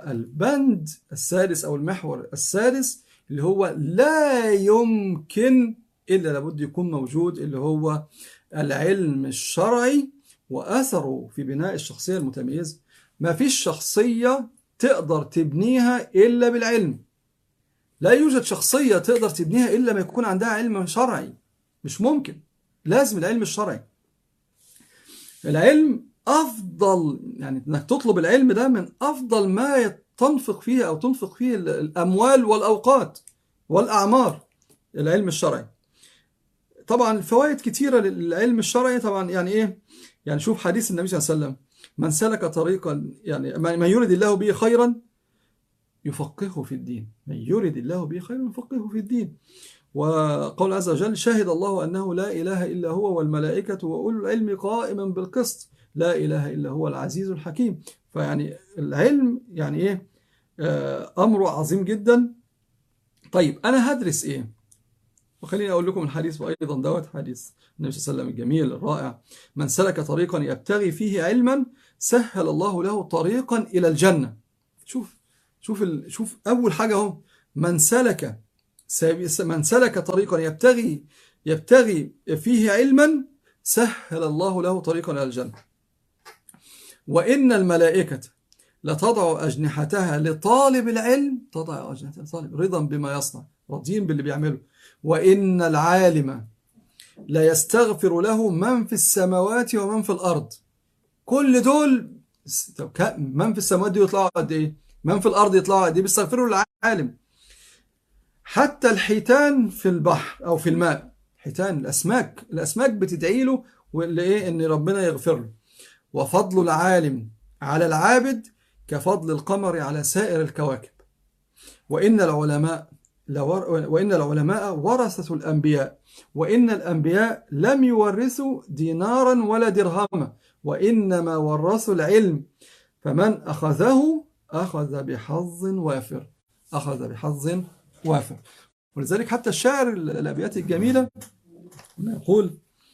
البند السادس أو المحور السادس اللي هو لا يمكن إلا لابد يكون موجود اللي هو العلم الشرعي وأثره في بناء الشخصية المتميزة ما فيش شخصية تقدر تبنيها إلا بالعلم لا يوجد شخصية تقدر تبنيها إلا ما يكون عندها علم شرعي مش ممكن لازم العلم الشرعي العلم أفضل يعني إنك تطلب العلم ده من أفضل ما تنفق فيه أو تنفق فيه الأموال والأوقات والأعمار العلم الشرعي طبعا فوائد كثيرة للعلم الشرعي طبعا يعني إيه يعني شوف حديث النبي صلى الله عليه وسلم من سلك طريقا يعني من يريد الله به خيرا يفقهه في الدين من يريد الله به خيرا يفقهه في الدين وقول عز وجل شهد الله أنه لا إله إلا هو والملائكة وأولو العلم قائما بالقسط لا إله إلا هو العزيز الحكيم فيعني العلم يعني إيه أمره عظيم جدا طيب أنا هدرس إيه وخليني أقول لكم الحديث أيضا دوت حديث النبي صلى الله عليه وسلم الجميل الرائع من سلك طريقا يبتغي فيه علما سهل الله له طريقا إلى الجنة شوف شوف ال... شوف أول حاجة اهو من سلك من سلك طريقا يبتغي يبتغي فيه علما سهل الله له طريقا إلى الجنة وإن الملائكة لتضع أجنحتها لطالب العلم تضع أجنحتها لطالب رضا بما يصنع راضيين باللي بيعمله وإن العالم لا يستغفر له من في السماوات ومن في الأرض كل دول من في السماوات دي يطلعوا قد إيه من في الأرض يطلعوا قد إيه بيستغفروا للعالم حتى الحيتان في البحر أو في الماء حيتان الأسماك الأسماك بتدعي له إيه إن ربنا يغفر له وفضل العالم على العابد كفضل القمر على سائر الكواكب وإن العلماء وإن العلماء ورثة الأنبياء وإن الأنبياء لم يورثوا دينارا ولا درهما وإنما ورثوا العلم فمن أخذه أخذ بحظ وافر أخذ بحظ وافر ولذلك حتى الشاعر الأبيات الجميلة يقول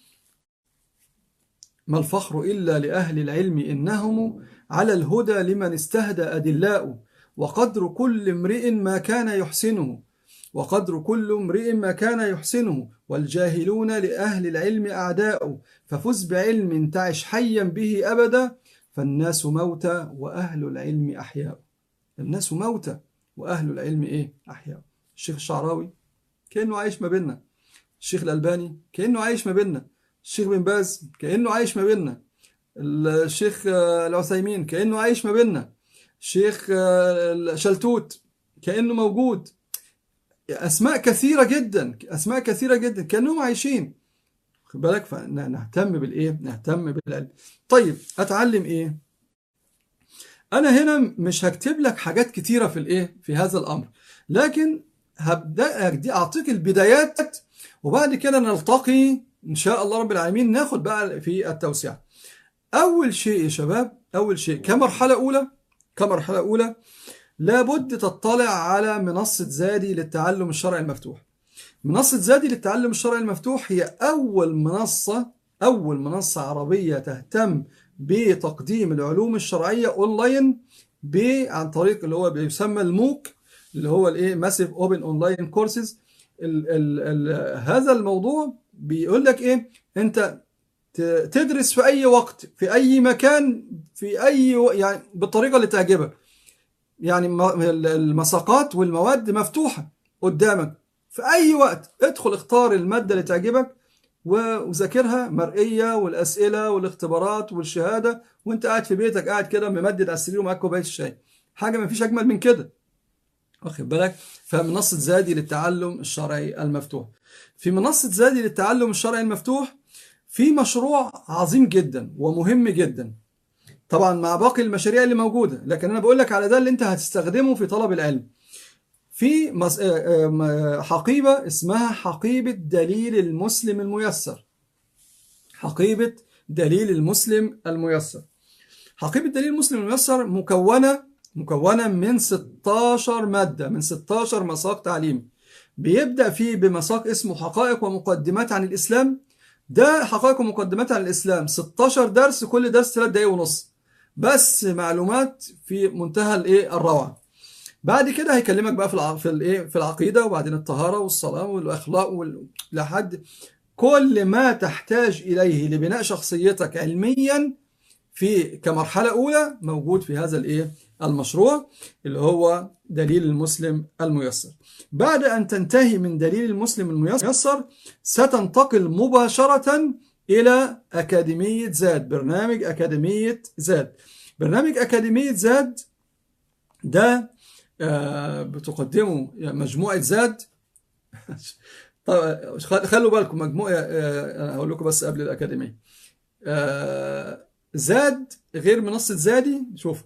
ما الفخر إلا لأهل العلم إنهم على الهدى لمن استهدى أدلاء وقدر كل امرئ ما كان يحسنه وقدر كل امرئ ما كان يحسنه والجاهلون لأهل العلم أعداء ففز بعلم تعش حيا به أبدا فالناس موتى وأهل العلم أحياء الناس موتى وأهل العلم إيه أحياء الشيخ الشعراوي كأنه عايش ما بيننا الشيخ الألباني كأنه عايش ما بيننا الشيخ بن باز كأنه عايش ما بيننا الشيخ العثيمين كأنه عايش ما بيننا الشيخ شلتوت كأنه موجود أسماء كثيرة جدا أسماء كثيرة جدا كأنهم عايشين خد بالك فنهتم بالإيه نهتم بالعلم طيب أتعلم إيه أنا هنا مش هكتب لك حاجات كثيرة في الإيه في هذا الأمر لكن هبدأ أعطيك البدايات وبعد كده نلتقي إن شاء الله رب العالمين ناخد بقى في التوسعة أول شيء يا شباب أول شيء كمرحلة أولى كمرحلة أولى لابد تطلع على منصة زادي للتعلم الشرعي المفتوح منصة زادي للتعلم الشرعي المفتوح هي أول منصة أول منصة عربية تهتم بتقديم العلوم الشرعية أونلاين عن طريق اللي هو بيسمى الموك اللي هو الايه ماسيف اوبن اونلاين كورسز هذا الموضوع بيقول لك ايه انت تدرس في اي وقت في اي مكان في اي يعني بالطريقه اللي تعجبك يعني المساقات والمواد مفتوحه قدامك في اي وقت ادخل اختار الماده اللي تعجبك وذاكرها مرئيه والاسئله والاختبارات والشهاده وانت قاعد في بيتك قاعد كده ممدد على السرير ومعاك كوبايه الشاي حاجه ما فيش اجمل من كده واخد بالك فمنصه زادي للتعلم الشرعي المفتوح في منصه زادي للتعلم الشرعي المفتوح في مشروع عظيم جدا ومهم جدا طبعا مع باقي المشاريع اللي موجوده لكن انا بقول لك على ده اللي انت هتستخدمه في طلب العلم في حقيبه اسمها حقيبه دليل المسلم الميسر حقيبه دليل المسلم الميسر حقيبه دليل المسلم الميسر مكونه مكونه من 16 ماده من 16 مساق تعليمي بيبدا فيه بمساق اسمه حقائق ومقدمات عن الاسلام ده حقائق ومقدمات عن الإسلام 16 درس كل درس 3 دقايق ونص بس معلومات في منتهى الايه الروعه بعد كده هيكلمك بقى في الع... في الايه في العقيده وبعدين الطهاره والصلاه والاخلاق وال... لحد كل ما تحتاج اليه لبناء شخصيتك علميا في كمرحله اولى موجود في هذا الايه المشروع اللي هو دليل المسلم الميسر بعد ان تنتهي من دليل المسلم الميسر ستنتقل مباشره الى اكاديميه زاد برنامج اكاديميه زاد برنامج اكاديميه زاد ده آه، بتقدمه مجموعة زاد طيب خلوا بالكم مجموعة آه، أنا هقول لكم بس قبل الأكاديمية آه، زاد غير منصة زادي شوف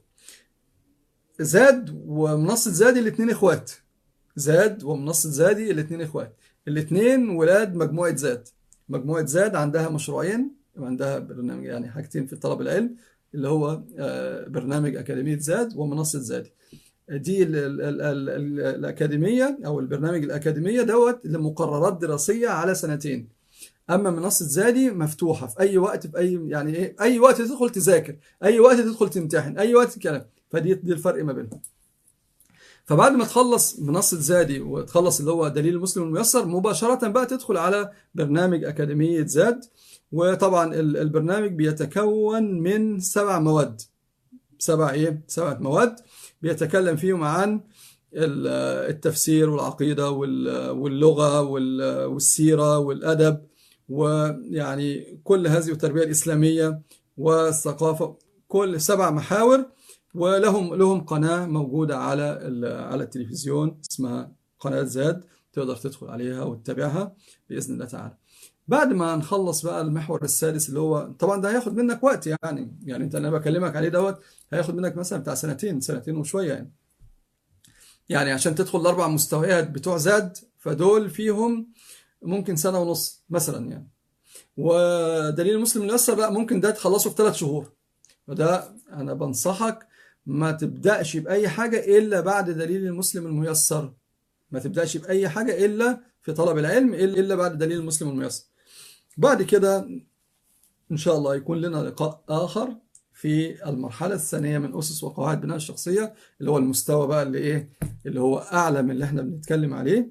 زاد ومنصة زادي الاثنين اخوات زاد ومنصة زادي الاثنين اخوات الاثنين ولاد مجموعة زاد مجموعة زاد عندها مشروعين وعندها برنامج يعني حاجتين في طلب العلم اللي هو برنامج أكاديمية زاد ومنصة زادي دي ال ال ال ال الأكاديمية أو البرنامج الأكاديمية دوت لمقررات دراسية على سنتين أما منصة زادي مفتوحة في أي وقت في أي يعني إيه أي وقت تدخل تذاكر أي وقت تدخل تمتحن أي وقت كلام فدي دي الفرق ما بينهم فبعد ما تخلص منصة زادي وتخلص اللي هو دليل المسلم الميسر مباشرة بقى تدخل على برنامج أكاديمية زاد وطبعا البرنامج بيتكون من سبع مواد سبع ايه سبعة مواد بيتكلم فيهم عن التفسير والعقيدة واللغة والسيرة والأدب ويعني كل هذه التربية الإسلامية والثقافة كل سبع محاور ولهم لهم قناة موجودة على على التلفزيون اسمها قناة زاد تقدر تدخل عليها وتتابعها بإذن الله تعالى بعد ما نخلص بقى المحور السادس اللي هو طبعا ده هياخد منك وقت يعني يعني انت اللي انا بكلمك عليه دوت هياخد منك مثلا بتاع سنتين سنتين وشويه يعني يعني عشان تدخل الاربع مستويات بتوع زاد فدول فيهم ممكن سنه ونص مثلا يعني ودليل المسلم الميسر لا ممكن ده تخلصه في ثلاث شهور وده انا بنصحك ما تبداش باي حاجه الا بعد دليل المسلم الميسر ما تبداش باي حاجه الا في طلب العلم الا بعد دليل المسلم الميسر بعد كده إن شاء الله يكون لنا لقاء آخر في المرحلة الثانية من أسس وقواعد بناء الشخصية اللي هو المستوى بقى اللي إيه اللي هو أعلى من اللي إحنا بنتكلم عليه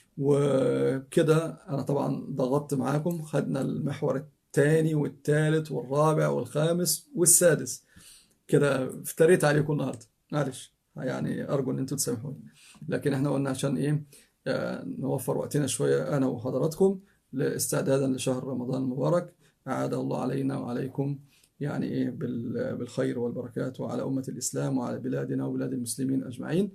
وكده أنا طبعا ضغطت معاكم خدنا المحور الثاني والثالث والرابع والخامس والسادس كده افتريت عليكم النهارده معلش يعني أرجو إن أنتم تسامحوني لكن إحنا قلنا عشان إيه آه، نوفر وقتنا شوية أنا وحضراتكم استعدادا لشهر رمضان المبارك أعاد الله علينا وعليكم يعني إيه بالخير والبركات وعلى أمة الإسلام وعلى بلادنا وبلاد المسلمين أجمعين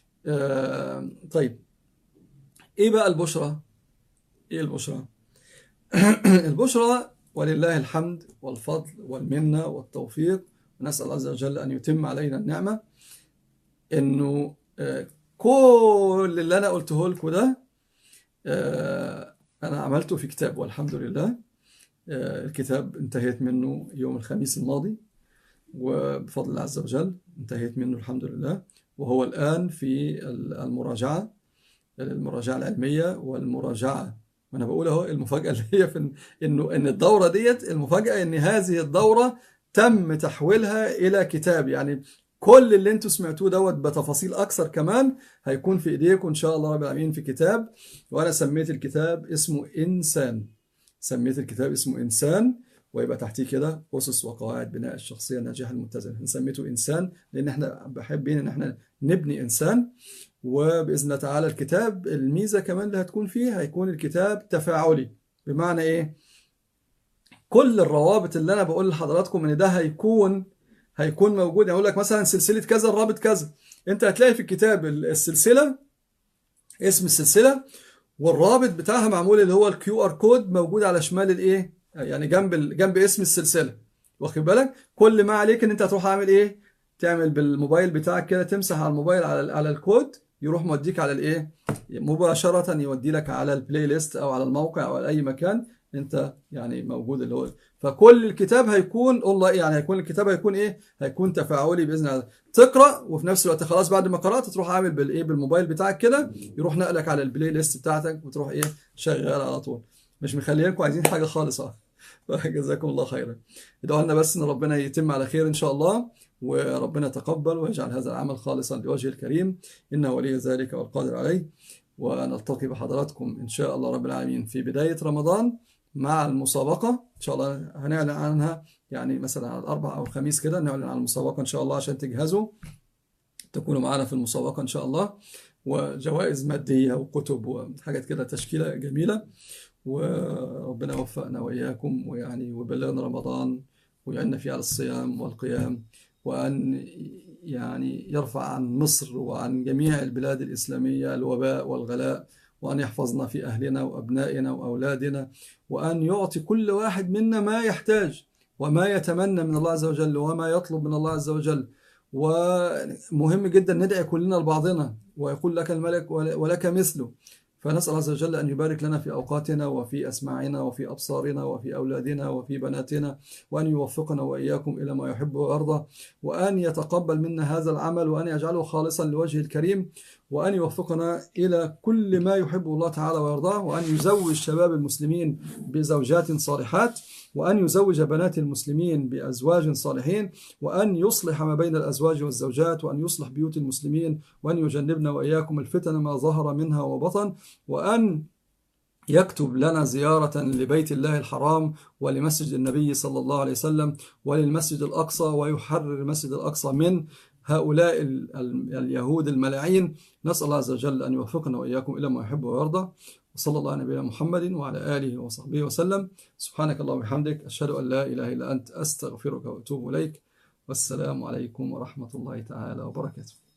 آه طيب إيه بقى البشرى إيه البشرى البشرى ولله الحمد والفضل والمنة والتوفيق ونسأل عز وجل أن يتم علينا النعمة إنه آه كل اللي أنا قلته لكم ده آه أنا عملته في كتاب والحمد لله آه، الكتاب انتهيت منه يوم الخميس الماضي وبفضل الله عز وجل انتهيت منه الحمد لله وهو الآن في المراجعة المراجعة العلمية والمراجعة وأنا بقول أهو المفاجأة اللي هي في إنه إن الدورة ديت المفاجأة إن هذه الدورة تم تحويلها إلى كتاب يعني كل اللي انتوا سمعتوه دوت بتفاصيل اكثر كمان هيكون في ايديكم ان شاء الله رب العالمين في كتاب وانا سميت الكتاب اسمه انسان سميت الكتاب اسمه انسان ويبقى تحتيه كده اسس وقواعد بناء الشخصيه الناجحه المتزنه سميته انسان لان احنا بحبين ان احنا نبني انسان وباذن الله تعالى الكتاب الميزه كمان اللي هتكون فيه هيكون الكتاب تفاعلي بمعنى ايه كل الروابط اللي انا بقول لحضراتكم ان ده هيكون هيكون موجود يعني اقول لك مثلا سلسله كذا الرابط كذا انت هتلاقي في الكتاب السلسله اسم السلسله والرابط بتاعها معمول اللي هو الكيو ار كود موجود على شمال الايه يعني جنب جنب اسم السلسله واخد بالك كل ما عليك ان انت هتروح عامل ايه تعمل بالموبايل بتاعك كده تمسح على الموبايل على على الكود يروح موديك على الايه مباشره يودي لك على البلاي ليست او على الموقع او على اي مكان انت يعني موجود اللي هو فكل الكتاب هيكون اونلاين يعني هيكون الكتاب هيكون ايه هيكون تفاعلي باذن الله تقرا وفي نفس الوقت خلاص بعد ما قرات تروح عامل بالايه بالموبايل بتاعك كده يروح نقلك على البلاي ليست بتاعتك وتروح ايه شغال على طول مش مخليينكم عايزين حاجه خالص اه جزاكم الله خيرا ادعوا لنا بس ان ربنا يتم على خير ان شاء الله وربنا تقبل ويجعل هذا العمل خالصا لوجه الكريم إنه ولي ذلك والقادر عليه ونلتقي بحضراتكم إن شاء الله رب العالمين في بداية رمضان مع المسابقة إن شاء الله هنعلن عنها يعني مثلا على الأربع أو الخميس كده نعلن عن المسابقة إن شاء الله عشان تجهزوا تكونوا معنا في المسابقة إن شاء الله وجوائز مادية وكتب وحاجات كده تشكيلة جميلة وربنا وفقنا وإياكم ويعني وبلغنا رمضان ويعنا فيه على الصيام والقيام وأن يعني يرفع عن مصر وعن جميع البلاد الإسلامية الوباء والغلاء وأن يحفظنا في أهلنا وأبنائنا وأولادنا وأن يعطي كل واحد منا ما يحتاج وما يتمنى من الله عز وجل وما يطلب من الله عز وجل ومهم جدا ندعي كلنا لبعضنا ويقول لك الملك ولك مثله فنسأل عز وجل أن يبارك لنا في أوقاتنا وفي أسماعنا وفي أبصارنا وفي أولادنا وفي بناتنا وأن يوفقنا وإياكم إلى ما يحب ويرضى وأن يتقبل منا هذا العمل وأن يجعله خالصا لوجه الكريم وأن يوفقنا إلى كل ما يحب الله تعالى ويرضاه وأن يزوج شباب المسلمين بزوجات صالحات وأن يزوج بنات المسلمين بأزواج صالحين وأن يصلح ما بين الأزواج والزوجات وأن يصلح بيوت المسلمين وأن يجنبنا وإياكم الفتن ما ظهر منها وبطن وأن يكتب لنا زيارة لبيت الله الحرام ولمسجد النبي صلى الله عليه وسلم وللمسجد الأقصى ويحرر المسجد الأقصى من هؤلاء اليهود الملاعين نسأل الله عز وجل أن يوفقنا وإياكم إلى ما يحب ويرضى وصلى الله على نبينا محمد وعلى آله وصحبه وسلم سبحانك اللهم وبحمدك أشهد أن لا إله إلا أنت أستغفرك وأتوب إليك والسلام عليكم ورحمة الله تعالى وبركاته